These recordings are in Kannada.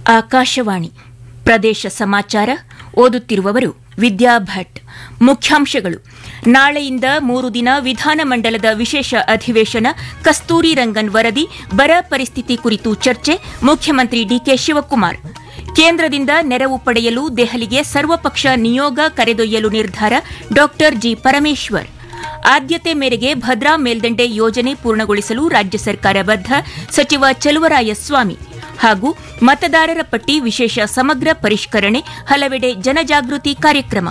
ಆಕಾಶವಾಣಿ ಪ್ರದೇಶ ಸಮಾಚಾರ ಓದುತ್ತಿರುವವರು ವಿದ್ಯಾ ಭಟ್ ಮುಖ್ಯಾಂಶಗಳು ನಾಳೆಯಿಂದ ಮೂರು ದಿನ ವಿಧಾನಮಂಡಲದ ವಿಶೇಷ ಅಧಿವೇಶನ ಕಸ್ತೂರಿ ರಂಗನ್ ವರದಿ ಬರ ಪರಿಸ್ಥಿತಿ ಕುರಿತು ಚರ್ಚೆ ಮುಖ್ಯಮಂತ್ರಿ ಡಿಕೆ ಶಿವಕುಮಾರ್ ಕೇಂದ್ರದಿಂದ ನೆರವು ಪಡೆಯಲು ದೆಹಲಿಗೆ ಸರ್ವಪಕ್ಷ ನಿಯೋಗ ಕರೆದೊಯ್ಯಲು ನಿರ್ಧಾರ ಡಾ ಜಿ ಪರಮೇಶ್ವರ್ ಆದ್ಯತೆ ಮೇರೆಗೆ ಭದ್ರಾ ಮೇಲ್ದಂಡೆ ಯೋಜನೆ ಪೂರ್ಣಗೊಳಿಸಲು ರಾಜ್ಯ ಸರ್ಕಾರ ಬದ್ಧ ಸಚಿವ ಚಲುವರಾಯಸ್ವಾಮಿ ಹಾಗೂ ಮತದಾರರ ಪಟ್ಟಿ ವಿಶೇಷ ಸಮಗ್ರ ಪರಿಷ್ಕರಣೆ ಹಲವೆಡೆ ಜನಜಾಗೃತಿ ಕಾರ್ಯಕ್ರಮ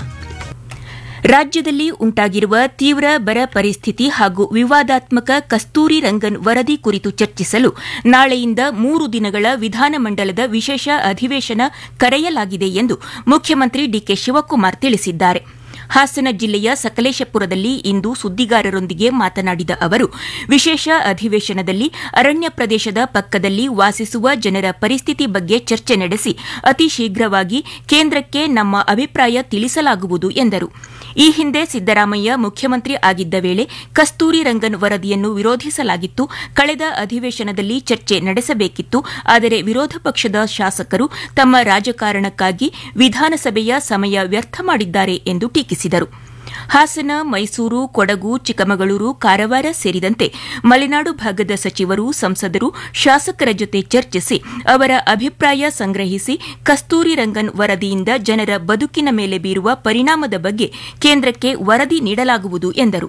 ರಾಜ್ಯದಲ್ಲಿ ಉಂಟಾಗಿರುವ ತೀವ್ರ ಬರ ಪರಿಸ್ಥಿತಿ ಹಾಗೂ ವಿವಾದಾತ್ಮಕ ಕಸ್ತೂರಿ ರಂಗನ್ ವರದಿ ಕುರಿತು ಚರ್ಚಿಸಲು ನಾಳೆಯಿಂದ ಮೂರು ದಿನಗಳ ವಿಧಾನಮಂಡಲದ ವಿಶೇಷ ಅಧಿವೇಶನ ಕರೆಯಲಾಗಿದೆ ಎಂದು ಮುಖ್ಯಮಂತ್ರಿ ಡಿಕೆ ಶಿವಕುಮಾರ್ ತಿಳಿಸಿದ್ದಾರೆ ಹಾಸನ ಜಿಲ್ಲೆಯ ಸಕಲೇಶಪುರದಲ್ಲಿ ಇಂದು ಸುದ್ದಿಗಾರರೊಂದಿಗೆ ಮಾತನಾಡಿದ ಅವರು ವಿಶೇಷ ಅಧಿವೇಶನದಲ್ಲಿ ಅರಣ್ಯ ಪ್ರದೇಶದ ಪಕ್ಕದಲ್ಲಿ ವಾಸಿಸುವ ಜನರ ಪರಿಸ್ಥಿತಿ ಬಗ್ಗೆ ಚರ್ಚೆ ನಡೆಸಿ ಅತಿ ಶೀಘ್ರವಾಗಿ ಕೇಂದ್ರಕ್ಕೆ ನಮ್ಮ ಅಭಿಪ್ರಾಯ ತಿಳಿಸಲಾಗುವುದು ಎಂದರು ಈ ಹಿಂದೆ ಸಿದ್ದರಾಮಯ್ಯ ಮುಖ್ಯಮಂತ್ರಿ ಆಗಿದ್ದ ವೇಳೆ ಕಸ್ತೂರಿ ರಂಗನ್ ವರದಿಯನ್ನು ವಿರೋಧಿಸಲಾಗಿತ್ತು ಕಳೆದ ಅಧಿವೇಶನದಲ್ಲಿ ಚರ್ಚೆ ನಡೆಸಬೇಕಿತ್ತು ಆದರೆ ವಿರೋಧ ಪಕ್ಷದ ಶಾಸಕರು ತಮ್ಮ ರಾಜಕಾರಣಕ್ಕಾಗಿ ವಿಧಾನಸಭೆಯ ಸಮಯ ವ್ಯರ್ಥ ಮಾಡಿದ್ದಾರೆ ಎಂದು ಟೀಕಿಸಿದರು ಹಾಸನ ಮೈಸೂರು ಕೊಡಗು ಚಿಕ್ಕಮಗಳೂರು ಕಾರವಾರ ಸೇರಿದಂತೆ ಮಲೆನಾಡು ಭಾಗದ ಸಚಿವರು ಸಂಸದರು ಶಾಸಕರ ಜೊತೆ ಚರ್ಚಿಸಿ ಅವರ ಅಭಿಪ್ರಾಯ ಸಂಗ್ರಹಿಸಿ ಕಸ್ತೂರಿ ರಂಗನ್ ವರದಿಯಿಂದ ಜನರ ಬದುಕಿನ ಮೇಲೆ ಬೀರುವ ಪರಿಣಾಮದ ಬಗ್ಗೆ ಕೇಂದ್ರಕ್ಕೆ ವರದಿ ನೀಡಲಾಗುವುದು ಎಂದರು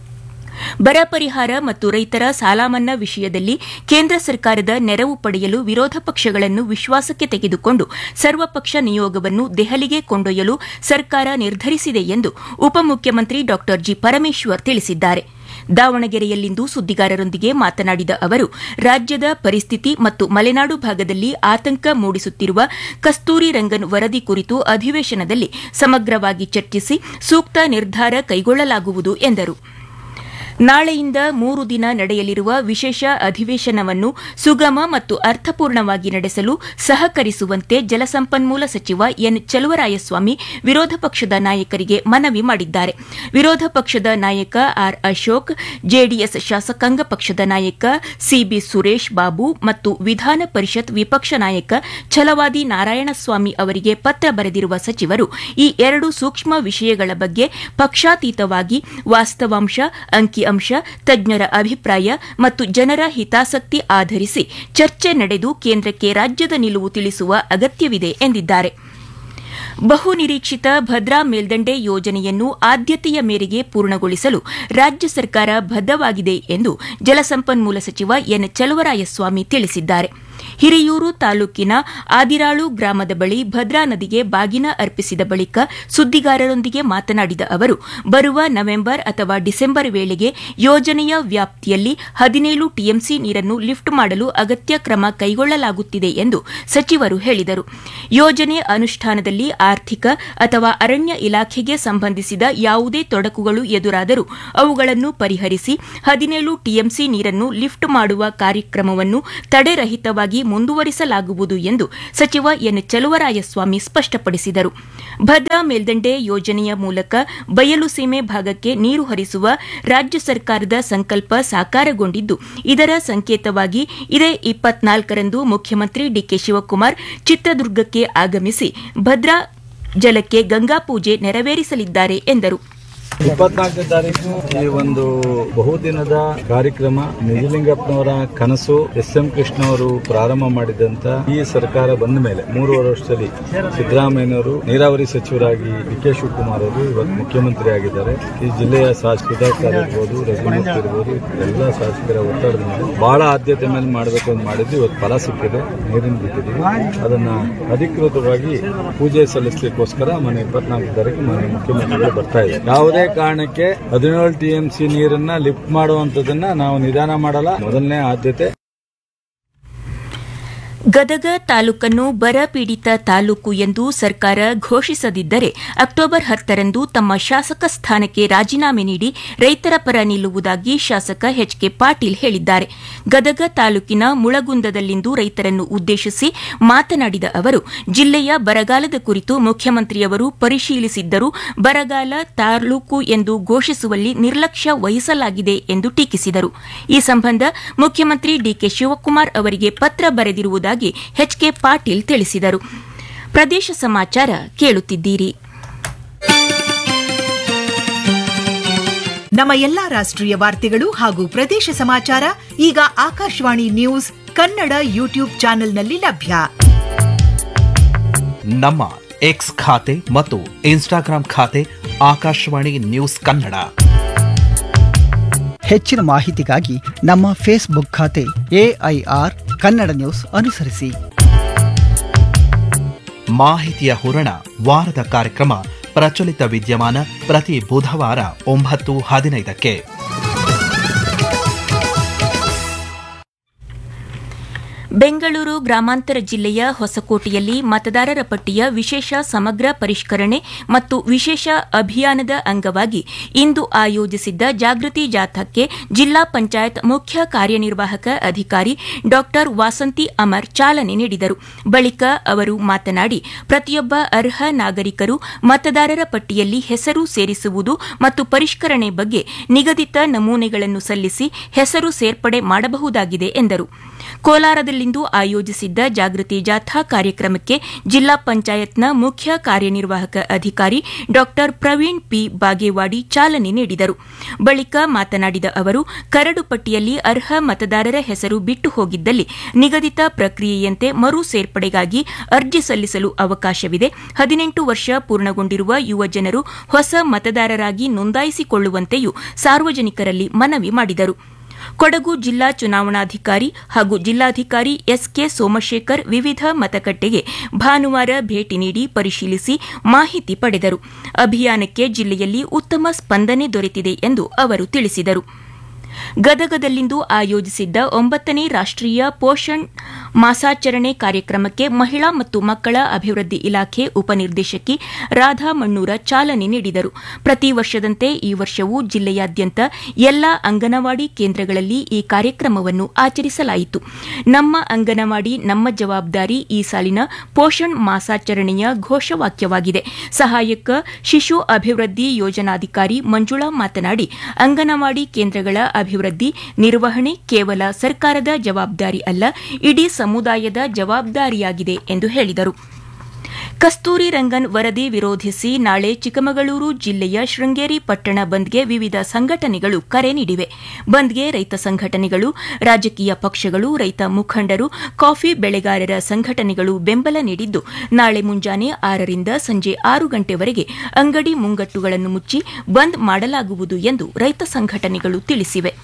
ಬರ ಪರಿಹಾರ ಮತ್ತು ರೈತರ ಸಾಲಮನ್ನಾ ವಿಷಯದಲ್ಲಿ ಕೇಂದ್ರ ಸರ್ಕಾರದ ನೆರವು ಪಡೆಯಲು ವಿರೋಧ ಪಕ್ಷಗಳನ್ನು ವಿಶ್ವಾಸಕ್ಕೆ ತೆಗೆದುಕೊಂಡು ಸರ್ವಪಕ್ಷ ನಿಯೋಗವನ್ನು ದೆಹಲಿಗೆ ಕೊಂಡೊಯ್ಯಲು ಸರ್ಕಾರ ನಿರ್ಧರಿಸಿದೆ ಎಂದು ಉಪಮುಖ್ಯಮಂತ್ರಿ ಡಾ ಜಿ ಪರಮೇಶ್ವರ್ ತಿಳಿಸಿದ್ದಾರೆ ದಾವಣಗೆರೆಯಲ್ಲಿಂದು ಸುದ್ದಿಗಾರರೊಂದಿಗೆ ಮಾತನಾಡಿದ ಅವರು ರಾಜ್ಯದ ಪರಿಸ್ಥಿತಿ ಮತ್ತು ಮಲೆನಾಡು ಭಾಗದಲ್ಲಿ ಆತಂಕ ಮೂಡಿಸುತ್ತಿರುವ ಕಸ್ತೂರಿ ರಂಗನ್ ವರದಿ ಕುರಿತು ಅಧಿವೇಶನದಲ್ಲಿ ಸಮಗ್ರವಾಗಿ ಚರ್ಚಿಸಿ ಸೂಕ್ತ ನಿರ್ಧಾರ ಕೈಗೊಳ್ಳಲಾಗುವುದು ಎಂದರು ನಾಳೆಯಿಂದ ಮೂರು ದಿನ ನಡೆಯಲಿರುವ ವಿಶೇಷ ಅಧಿವೇಶನವನ್ನು ಸುಗಮ ಮತ್ತು ಅರ್ಥಪೂರ್ಣವಾಗಿ ನಡೆಸಲು ಸಹಕರಿಸುವಂತೆ ಜಲಸಂಪನ್ಮೂಲ ಸಚಿವ ಎನ್ ಚಲುವರಾಯಸ್ವಾಮಿ ವಿರೋಧ ಪಕ್ಷದ ನಾಯಕರಿಗೆ ಮನವಿ ಮಾಡಿದ್ದಾರೆ ವಿರೋಧ ಪಕ್ಷದ ನಾಯಕ ಆರ್ ಅಶೋಕ್ ಜೆಡಿಎಸ್ ಶಾಸಕಾಂಗ ಪಕ್ಷದ ನಾಯಕ ಸಿಬಿ ಸುರೇಶ್ ಬಾಬು ಮತ್ತು ವಿಧಾನ ಪರಿಷತ್ ವಿಪಕ್ಷ ನಾಯಕ ಛಲವಾದಿ ನಾರಾಯಣಸ್ವಾಮಿ ಅವರಿಗೆ ಪತ್ರ ಬರೆದಿರುವ ಸಚಿವರು ಈ ಎರಡು ಸೂಕ್ಷ್ಮ ವಿಷಯಗಳ ಬಗ್ಗೆ ಪಕ್ಷಾತೀತವಾಗಿ ವಾಸ್ತವಾಂಶ ಅಂಕಿ ಅಂಶ ತಜ್ಞರ ಅಭಿಪ್ರಾಯ ಮತ್ತು ಜನರ ಹಿತಾಸಕ್ತಿ ಆಧರಿಸಿ ಚರ್ಚೆ ನಡೆದು ಕೇಂದ್ರಕ್ಕೆ ರಾಜ್ಯದ ನಿಲುವು ತಿಳಿಸುವ ಅಗತ್ಯವಿದೆ ಎಂದಿದ್ದಾರೆ ಬಹುನಿರೀಕ್ಷಿತ ಭದ್ರಾ ಮೇಲ್ದಂಡೆ ಯೋಜನೆಯನ್ನು ಆದ್ಯತೆಯ ಮೇರೆಗೆ ಪೂರ್ಣಗೊಳಿಸಲು ರಾಜ್ಯ ಸರ್ಕಾರ ಬದ್ದವಾಗಿದೆ ಎಂದು ಜಲಸಂಪನ್ಮೂಲ ಸಚಿವ ಎನ್ ಚಲುವರಾಯಸ್ವಾಮಿ ತಿಳಿಸಿದ್ದಾರೆ ಹಿರಿಯೂರು ತಾಲೂಕಿನ ಆದಿರಾಳು ಗ್ರಾಮದ ಬಳಿ ಭದ್ರಾ ನದಿಗೆ ಬಾಗಿನ ಅರ್ಪಿಸಿದ ಬಳಿಕ ಸುದ್ದಿಗಾರರೊಂದಿಗೆ ಮಾತನಾಡಿದ ಅವರು ಬರುವ ನವೆಂಬರ್ ಅಥವಾ ಡಿಸೆಂಬರ್ ವೇಳೆಗೆ ಯೋಜನೆಯ ವ್ಯಾಪ್ತಿಯಲ್ಲಿ ಹದಿನೇಳು ಟಿಎಂಸಿ ನೀರನ್ನು ಲಿಫ್ಟ್ ಮಾಡಲು ಅಗತ್ಯ ಕ್ರಮ ಕೈಗೊಳ್ಳಲಾಗುತ್ತಿದೆ ಎಂದು ಸಚಿವರು ಹೇಳಿದರು ಯೋಜನೆ ಅನುಷ್ಠಾನದಲ್ಲಿ ಆರ್ಥಿಕ ಅಥವಾ ಅರಣ್ಯ ಇಲಾಖೆಗೆ ಸಂಬಂಧಿಸಿದ ಯಾವುದೇ ತೊಡಕುಗಳು ಎದುರಾದರೂ ಅವುಗಳನ್ನು ಪರಿಹರಿಸಿ ಹದಿನೇಳು ಟಿಎಂಸಿ ನೀರನ್ನು ಲಿಫ್ಟ್ ಮಾಡುವ ಕಾರ್ಯಕ್ರಮವನ್ನು ತಡೆರಹಿತವಾಗಿ ಮುಂದುವರಿಸಲಾಗುವುದು ಎಂದು ಸಚಿವ ಎನ್ ಚಲುವರಾಯಸ್ವಾಮಿ ಸ್ಪಷ್ಟಪಡಿಸಿದರು ಭದ್ರಾ ಮೇಲ್ದಂಡೆ ಯೋಜನೆಯ ಮೂಲಕ ಬಯಲು ಸೀಮೆ ಭಾಗಕ್ಕೆ ನೀರು ಹರಿಸುವ ರಾಜ್ಯ ಸರ್ಕಾರದ ಸಂಕಲ್ಪ ಸಾಕಾರಗೊಂಡಿದ್ದು ಇದರ ಸಂಕೇತವಾಗಿ ಇದೇ ಇಪ್ಪತ್ನಾಲ್ಕರಂದು ಮುಖ್ಯಮಂತ್ರಿ ಡಿಕೆ ಶಿವಕುಮಾರ್ ಚಿತ್ರದುರ್ಗಕ್ಕೆ ಆಗಮಿಸಿ ಭದ್ರಾ ಜಲಕ್ಕೆ ಗಂಗಾಪೂಜೆ ನೆರವೇರಿಸಲಿದ್ದಾರೆ ಎಂದರು ಇಪ್ಪತ್ನಾಲ್ಕನೇ ತಾರೀಕು ಈ ಒಂದು ಬಹುದಿನದ ಕಾರ್ಯಕ್ರಮ ನಿಜಲಿಂಗಪ್ಪನವರ ಕನಸು ಎಸ್ ಎಂ ಕೃಷ್ಣ ಅವರು ಪ್ರಾರಂಭ ಮಾಡಿದಂತ ಈ ಸರ್ಕಾರ ಬಂದ ಮೇಲೆ ಮೂರುವರೆ ವರ್ಷದಲ್ಲಿ ಸಿದ್ದರಾಮಯ್ಯನವರು ನೀರಾವರಿ ಸಚಿವರಾಗಿ ಡಿ ಕೆ ಶಿವಕುಮಾರ್ ಅವರು ಇವತ್ತು ಮುಖ್ಯಮಂತ್ರಿ ಆಗಿದ್ದಾರೆ ಈ ಜಿಲ್ಲೆಯ ಶಾಸಕ ಸುಧಾಕರ್ ಇರ್ಬೋದು ರಘುಮೂರ್ತಿ ಇರ್ಬೋದು ಎಲ್ಲ ಶಾಸಕರ ಒತ್ತಡದ ಮೇಲೆ ಬಹಳ ಆದ್ಯತೆ ಮೇಲೆ ಮಾಡಬೇಕು ಅಂತ ಮಾಡಿದ್ದು ಇವತ್ತು ಫಲ ಸಿಕ್ಕಿದೆ ನೀರಿನ ಬಿಟ್ಟಿದ್ದೀವಿ ಅದನ್ನ ಅಧಿಕೃತವಾಗಿ ಪೂಜೆ ಸಲ್ಲಿಸಲಿಕ್ಕೋಸ್ಕರ ಮನೆ ಇಪ್ಪತ್ನಾಲ್ಕು ತಾರೀಕು ಮನೆ ಮುಖ್ಯಮಂತ್ರಿಗಳು ಬರ್ತಾ ಇದೆ ಯಾವುದೇ ಕಾರಣಕ್ಕೆ ಹದಿನೇಳು ಟಿಎಂಸಿ ನೀರನ್ನ ಲಿಫ್ಟ್ ಮಾಡುವಂತದನ್ನ ನಾವು ನಿಧಾನ ಮಾಡಲ್ಲ ಮೊದಲನೇ ಆದ್ಯತೆ ಗದಗ ತಾಲೂಕನ್ನು ಬರ ಪೀಡಿತ ತಾಲೂಕು ಎಂದು ಸರ್ಕಾರ ಘೋಷಿಸದಿದ್ದರೆ ಅಕ್ಟೋಬರ್ ಹತ್ತರಂದು ತಮ್ಮ ಶಾಸಕ ಸ್ಥಾನಕ್ಕೆ ರಾಜೀನಾಮೆ ನೀಡಿ ರೈತರ ಪರ ನಿಲ್ಲುವುದಾಗಿ ಶಾಸಕ ಎಚ್ ಕೆ ಪಾಟೀಲ್ ಹೇಳಿದ್ದಾರೆ ಗದಗ ತಾಲೂಕಿನ ಮುಳಗುಂದದಲ್ಲಿಂದು ರೈತರನ್ನು ಉದ್ದೇಶಿಸಿ ಮಾತನಾಡಿದ ಅವರು ಜಿಲ್ಲೆಯ ಬರಗಾಲದ ಕುರಿತು ಮುಖ್ಯಮಂತ್ರಿಯವರು ಪರಿಶೀಲಿಸಿದ್ದರೂ ಬರಗಾಲ ತಾಲೂಕು ಎಂದು ಘೋಷಿಸುವಲ್ಲಿ ನಿರ್ಲಕ್ಷ್ಯ ವಹಿಸಲಾಗಿದೆ ಎಂದು ಟೀಕಿಸಿದರು ಈ ಸಂಬಂಧ ಮುಖ್ಯಮಂತ್ರಿ ಡಿಕೆ ಶಿವಕುಮಾರ್ ಅವರಿಗೆ ಪತ್ರ ಬರೆದಿರುವುದಾಗಿ ಮಾಡುವುದಾಗಿ ಎಚ್ಕೆ ಪಾಟೀಲ್ ತಿಳಿಸಿದರು ಪ್ರದೇಶ ಸಮಾಚಾರ ಕೇಳುತ್ತಿದ್ದೀರಿ ನಮ್ಮ ಎಲ್ಲಾ ರಾಷ್ಟ್ರೀಯ ವಾರ್ತೆಗಳು ಹಾಗೂ ಪ್ರದೇಶ ಸಮಾಚಾರ ಈಗ ಆಕಾಶವಾಣಿ ನ್ಯೂಸ್ ಕನ್ನಡ ಯೂಟ್ಯೂಬ್ ಚಾನೆಲ್ನಲ್ಲಿ ಲಭ್ಯ ನಮ್ಮ ಎಕ್ಸ್ ಖಾತೆ ಮತ್ತು ಇನ್ಸ್ಟಾಗ್ರಾಂ ಖಾತೆ ಆಕಾಶವಾಣಿ ನ್ಯೂಸ್ ಕನ್ನಡ ಹೆಚ್ಚಿನ ಮಾಹಿತಿಗಾಗಿ ನಮ್ಮ ಫೇಸ್ಬುಕ್ ಖಾತೆ ಎಐಆರ್ ಕನ್ನಡ ನ್ಯೂಸ್ ಅನುಸರಿಸಿ ಮಾಹಿತಿಯ ಹೂರಣ ವಾರದ ಕಾರ್ಯಕ್ರಮ ಪ್ರಚಲಿತ ವಿದ್ಯಮಾನ ಪ್ರತಿ ಬುಧವಾರ ಒಂಬತ್ತು ಹದಿನೈದಕ್ಕೆ ಬೆಂಗಳೂರು ಗ್ರಾಮಾಂತರ ಜಿಲ್ಲೆಯ ಹೊಸಕೋಟೆಯಲ್ಲಿ ಮತದಾರರ ಪಟ್ಟಿಯ ವಿಶೇಷ ಸಮಗ್ರ ಪರಿಷ್ಕರಣೆ ಮತ್ತು ವಿಶೇಷ ಅಭಿಯಾನದ ಅಂಗವಾಗಿ ಇಂದು ಆಯೋಜಿಸಿದ್ದ ಜಾಗೃತಿ ಜಾಥಾಕ್ಕೆ ಜಿಲ್ಲಾ ಪಂಚಾಯತ್ ಮುಖ್ಯ ಕಾರ್ಯನಿರ್ವಾಹಕ ಅಧಿಕಾರಿ ಡಾ ವಾಸಂತಿ ಅಮರ್ ಚಾಲನೆ ನೀಡಿದರು ಬಳಿಕ ಅವರು ಮಾತನಾಡಿ ಪ್ರತಿಯೊಬ್ಬ ಅರ್ಹ ನಾಗರಿಕರು ಮತದಾರರ ಪಟ್ಟಿಯಲ್ಲಿ ಹೆಸರು ಸೇರಿಸುವುದು ಮತ್ತು ಪರಿಷ್ಕರಣೆ ಬಗ್ಗೆ ನಿಗದಿತ ನಮೂನೆಗಳನ್ನು ಸಲ್ಲಿಸಿ ಹೆಸರು ಸೇರ್ಪಡೆ ಮಾಡಬಹುದಾಗಿದೆ ಎಂದರು ಕೋಲಾರದಲ್ಲಿಂದು ಆಯೋಜಿಸಿದ್ದ ಜಾಗೃತಿ ಜಾಥಾ ಕಾರ್ಯಕ್ರಮಕ್ಕೆ ಜಿಲ್ಲಾ ಪಂಚಾಯತ್ನ ಮುಖ್ಯ ಕಾರ್ಯನಿರ್ವಾಹಕ ಅಧಿಕಾರಿ ಡಾ ಪ್ರವೀಣ್ ಪಿ ಬಾಗೇವಾಡಿ ಚಾಲನೆ ನೀಡಿದರು ಬಳಿಕ ಮಾತನಾಡಿದ ಅವರು ಕರಡು ಪಟ್ಟಿಯಲ್ಲಿ ಅರ್ಹ ಮತದಾರರ ಹೆಸರು ಬಿಟ್ಟು ಹೋಗಿದ್ದಲ್ಲಿ ನಿಗದಿತ ಪ್ರಕ್ರಿಯೆಯಂತೆ ಮರು ಸೇರ್ಪಡೆಗಾಗಿ ಅರ್ಜಿ ಸಲ್ಲಿಸಲು ಅವಕಾಶವಿದೆ ಹದಿನೆಂಟು ವರ್ಷ ಪೂರ್ಣಗೊಂಡಿರುವ ಯುವ ಜನರು ಹೊಸ ಮತದಾರರಾಗಿ ನೋಂದಾಯಿಸಿಕೊಳ್ಳುವಂತೆಯೂ ಸಾರ್ವಜನಿಕರಲ್ಲಿ ಮನವಿ ಮಾಡಿದರು ಕೊಡಗು ಜಿಲ್ಲಾ ಚುನಾವಣಾಧಿಕಾರಿ ಹಾಗೂ ಜಿಲ್ಲಾಧಿಕಾರಿ ಎಸ್ಕೆ ಸೋಮಶೇಖರ್ ವಿವಿಧ ಮತಗಟ್ಟೆಗೆ ಭಾನುವಾರ ಭೇಟಿ ನೀಡಿ ಪರಿಶೀಲಿಸಿ ಮಾಹಿತಿ ಪಡೆದರು ಅಭಿಯಾನಕ್ಕೆ ಜಿಲ್ಲೆಯಲ್ಲಿ ಉತ್ತಮ ಸ್ಪಂದನೆ ದೊರೆತಿದೆ ಎಂದು ಅವರು ತಿಳಿಸಿದರು ಗದಗದಲ್ಲಿಂದು ಆಯೋಜಿಸಿದ್ದ ಒಂಬತ್ತನೇ ರಾಷ್ಟೀಯ ಪೋಷಣ್ ಮಾಸಾಚರಣೆ ಕಾರ್ಯಕ್ರಮಕ್ಕೆ ಮಹಿಳಾ ಮತ್ತು ಮಕ್ಕಳ ಅಭಿವೃದ್ಧಿ ಇಲಾಖೆ ಉಪನಿರ್ದೇಶಕಿ ರಾಧಾ ಮಣ್ಣೂರ ಚಾಲನೆ ನೀಡಿದರು ಪ್ರತಿ ವರ್ಷದಂತೆ ಈ ವರ್ಷವೂ ಜಿಲ್ಲೆಯಾದ್ಯಂತ ಎಲ್ಲಾ ಅಂಗನವಾಡಿ ಕೇಂದ್ರಗಳಲ್ಲಿ ಈ ಕಾರ್ಯಕ್ರಮವನ್ನು ಆಚರಿಸಲಾಯಿತು ನಮ್ಮ ಅಂಗನವಾಡಿ ನಮ್ಮ ಜವಾಬ್ದಾರಿ ಈ ಸಾಲಿನ ಪೋಷಣ್ ಮಾಸಾಚರಣೆಯ ಘೋಷವಾಕ್ಯವಾಗಿದೆ ಸಹಾಯಕ ಶಿಶು ಅಭಿವೃದ್ಧಿ ಯೋಜನಾಧಿಕಾರಿ ಮಂಜುಳಾ ಮಾತನಾಡಿ ಅಂಗನವಾಡಿ ಕೇಂದ್ರಗಳ ಅಭಿವೃದ್ಧಿ ನಿರ್ವಹಣೆ ಕೇವಲ ಸರ್ಕಾರದ ಜವಾಬ್ದಾರಿ ಅಲ್ಲ ಇಡೀ ಸಮುದಾಯದ ಜವಾಬ್ದಾರಿಯಾಗಿದೆ ಎಂದು ಹೇಳಿದರು ಕಸ್ತೂರಿ ರಂಗನ್ ವರದಿ ವಿರೋಧಿಸಿ ನಾಳೆ ಚಿಕ್ಕಮಗಳೂರು ಜಿಲ್ಲೆಯ ಶೃಂಗೇರಿ ಪಟ್ಟಣ ಬಂದ್ಗೆ ವಿವಿಧ ಸಂಘಟನೆಗಳು ಕರೆ ನೀಡಿವೆ ಬಂದ್ಗೆ ರೈತ ಸಂಘಟನೆಗಳು ರಾಜಕೀಯ ಪಕ್ಷಗಳು ರೈತ ಮುಖಂಡರು ಕಾಫಿ ಬೆಳೆಗಾರರ ಸಂಘಟನೆಗಳು ಬೆಂಬಲ ನೀಡಿದ್ದು ನಾಳೆ ಮುಂಜಾನೆ ಆರರಿಂದ ಸಂಜೆ ಆರು ಗಂಟೆವರೆಗೆ ಅಂಗಡಿ ಮುಂಗಟ್ಟುಗಳನ್ನು ಮುಚ್ಚಿ ಬಂದ್ ಮಾಡಲಾಗುವುದು ಎಂದು ರೈತ ಸಂಘಟನೆಗಳು ತಿಳಿಸಿವೆ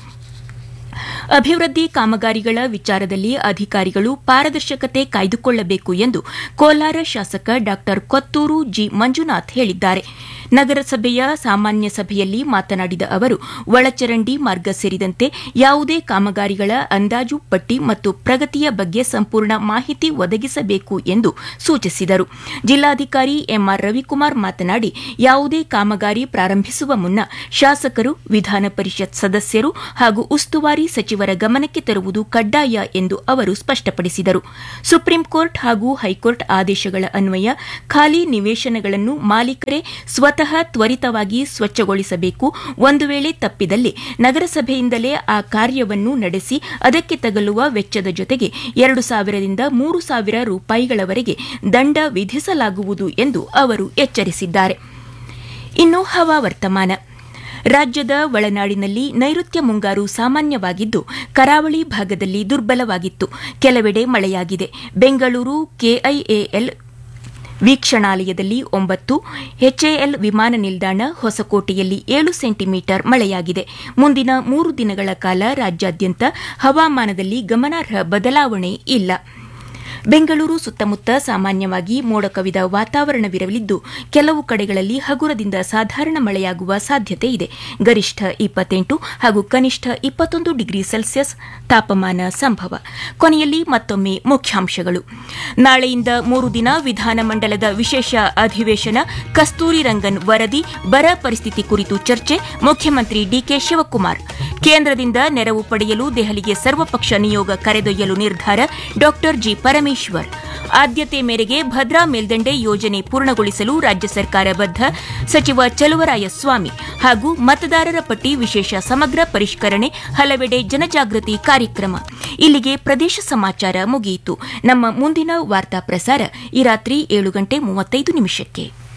ಅಭಿವೃದ್ಧಿ ಕಾಮಗಾರಿಗಳ ವಿಚಾರದಲ್ಲಿ ಅಧಿಕಾರಿಗಳು ಪಾರದರ್ಶಕತೆ ಕಾಯ್ದುಕೊಳ್ಳಬೇಕು ಎಂದು ಕೋಲಾರ ಶಾಸಕ ಡಾ ಕೊತ್ತೂರು ಜಿ ಮಂಜುನಾಥ್ ಹೇಳಿದ್ದಾರೆ ನಗರಸಭೆಯ ಸಾಮಾನ್ಯ ಸಭೆಯಲ್ಲಿ ಮಾತನಾಡಿದ ಅವರು ಒಳಚರಂಡಿ ಮಾರ್ಗ ಸೇರಿದಂತೆ ಯಾವುದೇ ಕಾಮಗಾರಿಗಳ ಅಂದಾಜು ಪಟ್ಟಿ ಮತ್ತು ಪ್ರಗತಿಯ ಬಗ್ಗೆ ಸಂಪೂರ್ಣ ಮಾಹಿತಿ ಒದಗಿಸಬೇಕು ಎಂದು ಸೂಚಿಸಿದರು ಜಿಲ್ಲಾಧಿಕಾರಿ ಎಂಆರ್ ರವಿಕುಮಾರ್ ಮಾತನಾಡಿ ಯಾವುದೇ ಕಾಮಗಾರಿ ಪ್ರಾರಂಭಿಸುವ ಮುನ್ನ ಶಾಸಕರು ವಿಧಾನ ಪರಿಷತ್ ಸದಸ್ಯರು ಹಾಗೂ ಉಸ್ತುವಾರಿ ಸಚಿವರ ಗಮನಕ್ಕೆ ತರುವುದು ಕಡ್ಡಾಯ ಎಂದು ಅವರು ಸ್ಪಷ್ಟಪಡಿಸಿದರು ಸುಪ್ರೀಂ ಕೋರ್ಟ್ ಹಾಗೂ ಹೈಕೋರ್ಟ್ ಆದೇಶಗಳ ಅನ್ವಯ ಖಾಲಿ ನಿವೇಶನಗಳನ್ನು ಮಾಲೀಕರೇ ಸ್ವತಃ ತ್ವರಿತವಾಗಿ ಸ್ವಚ್ಛಗೊಳಿಸಬೇಕು ಒಂದು ವೇಳೆ ತಪ್ಪಿದಲ್ಲಿ ನಗರಸಭೆಯಿಂದಲೇ ಆ ಕಾರ್ಯವನ್ನು ನಡೆಸಿ ಅದಕ್ಕೆ ತಗಲುವ ವೆಚ್ಚದ ಜೊತೆಗೆ ಎರಡು ಸಾವಿರದಿಂದ ಮೂರು ಸಾವಿರ ರೂಪಾಯಿಗಳವರೆಗೆ ದಂಡ ವಿಧಿಸಲಾಗುವುದು ಎಂದು ಅವರು ಎಚ್ಚರಿಸಿದ್ದಾರೆ ಇನ್ನು ಹವಾವರ್ತಮಾನ ರಾಜ್ಯದ ಒಳನಾಡಿನಲ್ಲಿ ನೈಋತ್ಯ ಮುಂಗಾರು ಸಾಮಾನ್ಯವಾಗಿದ್ದು ಕರಾವಳಿ ಭಾಗದಲ್ಲಿ ದುರ್ಬಲವಾಗಿತ್ತು ಕೆಲವೆಡೆ ಮಳೆಯಾಗಿದೆ ಬೆಂಗಳೂರು ಕೆಐಎಎಲ್ ವೀಕ್ಷಣಾಲಯದಲ್ಲಿ ಒಂಬತ್ತು ಎಚ್ಎಎಲ್ ವಿಮಾನ ನಿಲ್ದಾಣ ಹೊಸಕೋಟೆಯಲ್ಲಿ ಏಳು ಸೆಂಟಿಮೀಟರ್ ಮಳೆಯಾಗಿದೆ ಮುಂದಿನ ಮೂರು ದಿನಗಳ ಕಾಲ ರಾಜ್ಯಾದ್ಯಂತ ಹವಾಮಾನದಲ್ಲಿ ಗಮನಾರ್ಹ ಬದಲಾವಣೆ ಇಲ್ಲ ಬೆಂಗಳೂರು ಸುತ್ತಮುತ್ತ ಸಾಮಾನ್ಯವಾಗಿ ಮೋಡ ಕವಿದ ವಾತಾವರಣವಿರಲಿದ್ದು ಕೆಲವು ಕಡೆಗಳಲ್ಲಿ ಹಗುರದಿಂದ ಸಾಧಾರಣ ಮಳೆಯಾಗುವ ಸಾಧ್ಯತೆ ಇದೆ ಗರಿಷ್ಠ ಇಪ್ಪತ್ತೆಂಟು ಹಾಗೂ ಕನಿಷ್ಠ ಇಪ್ಪತ್ತೊಂದು ಡಿಗ್ರಿ ಸೆಲ್ಸಿಯಸ್ ತಾಪಮಾನ ಸಂಭವ ಕೊನೆಯಲ್ಲಿ ಮತ್ತೊಮ್ಮೆ ಮುಖ್ಯಾಂಶಗಳು ನಾಳೆಯಿಂದ ಮೂರು ದಿನ ವಿಧಾನಮಂಡಲದ ವಿಶೇಷ ಅಧಿವೇಶನ ಕಸ್ತೂರಿ ರಂಗನ್ ವರದಿ ಬರ ಪರಿಸ್ಥಿತಿ ಕುರಿತು ಚರ್ಚೆ ಮುಖ್ಯಮಂತ್ರಿ ಡಿಕೆ ಶಿವಕುಮಾರ್ ಕೇಂದ್ರದಿಂದ ನೆರವು ಪಡೆಯಲು ದೆಹಲಿಗೆ ಸರ್ವಪಕ್ಷ ನಿಯೋಗ ಕರೆದೊಯ್ಯಲು ನಿರ್ಧಾರ ಡಾ ಜಿ ಪರಮೇಶ್ವರ್ ಆದ್ಯತೆ ಮೇರೆಗೆ ಭದ್ರಾ ಮೇಲ್ದಂಡೆ ಯೋಜನೆ ಪೂರ್ಣಗೊಳಿಸಲು ರಾಜ್ಯ ಸರ್ಕಾರ ಬದ್ಧ ಸಚಿವ ಚಲುವರಾಯ ಸ್ವಾಮಿ ಹಾಗೂ ಮತದಾರರ ಪಟ್ಟಿ ವಿಶೇಷ ಸಮಗ್ರ ಪರಿಷ್ಕರಣೆ ಹಲವೆಡೆ ಜನಜಾಗೃತಿ ಕಾರ್ಯಕ್ರಮ ಇಲ್ಲಿಗೆ ಪ್ರದೇಶ ಸಮಾಚಾರ ಮುಗಿಯಿತು ನಮ್ಮ ಮುಂದಿನ ವಾರ್ತಾ ಪ್ರಸಾರ ಈ ರಾತ್ರಿ ಏಳು ಗಂಟೆ ಮೂವತ್ತೈದು ನಿಮಿಷಕ್ಕೆ